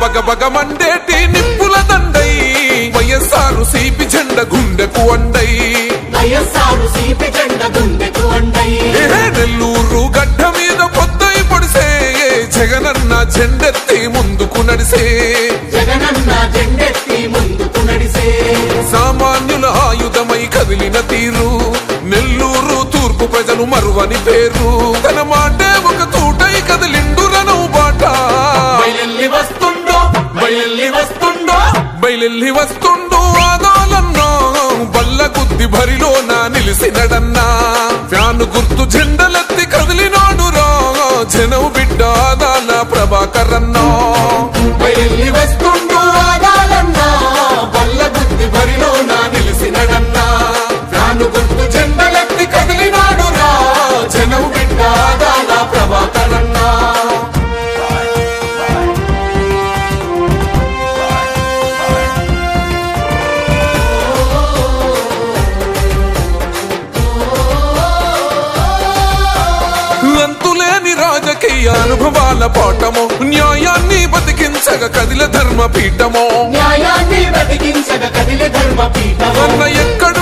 బగబగ మండేటి నిప్పుల దండై వైఎస్ఆర్ సిపి జెండ గుండెకు అండై వైఎస్ఆర్ సిపి జెండ గుండెకు అండై ఏ నెల్లూరు గడ్డ మీద పొద్దై పొడిసే జగనన్న జెండెత్తి ముందుకు నడిసే జగనన్న జెండెత్తి ముందుకు నడిసే సామాన్యుల ఆయుధమై కదిలిన తీరు నెల్లూరు తూర్పు ప్రజలు మరువని పేరు తన మాటే ఒక తూటై కదిలిండు రనవు బాట బయలెల్లి వస్తుండో బయలెల్లి వస్తుండో బయలెల్లి వస్తుండు ఆదోలన్నో బల్ల గుద్ది భరిలో నా నిలిసినడన్నా ఫ్యాను గుర్తు జెండలెత్తి కదిలినాడు రా జనం బిడ్డ ఆదాల ప్రభాకరన్నో బయలెల్లి వస్తుండో ఆగాలన్నా బల్ల గుద్ది బరిలో నా నిలిసినడన్నా నాను గుర్తు జెండలెత్తి కదిలినాడు రా జనం బిడ్డ ఆగాల ప్రభాకరన్నా అంతులేని రాజకీయ అనుభవాల పాఠము న్యాయాన్ని బతికించగ కదిల ధర్మ పీఠమో న్యాయాన్ని బతికించగ కదిలి ధర్మ పీఠము అన్న ఎక్కడ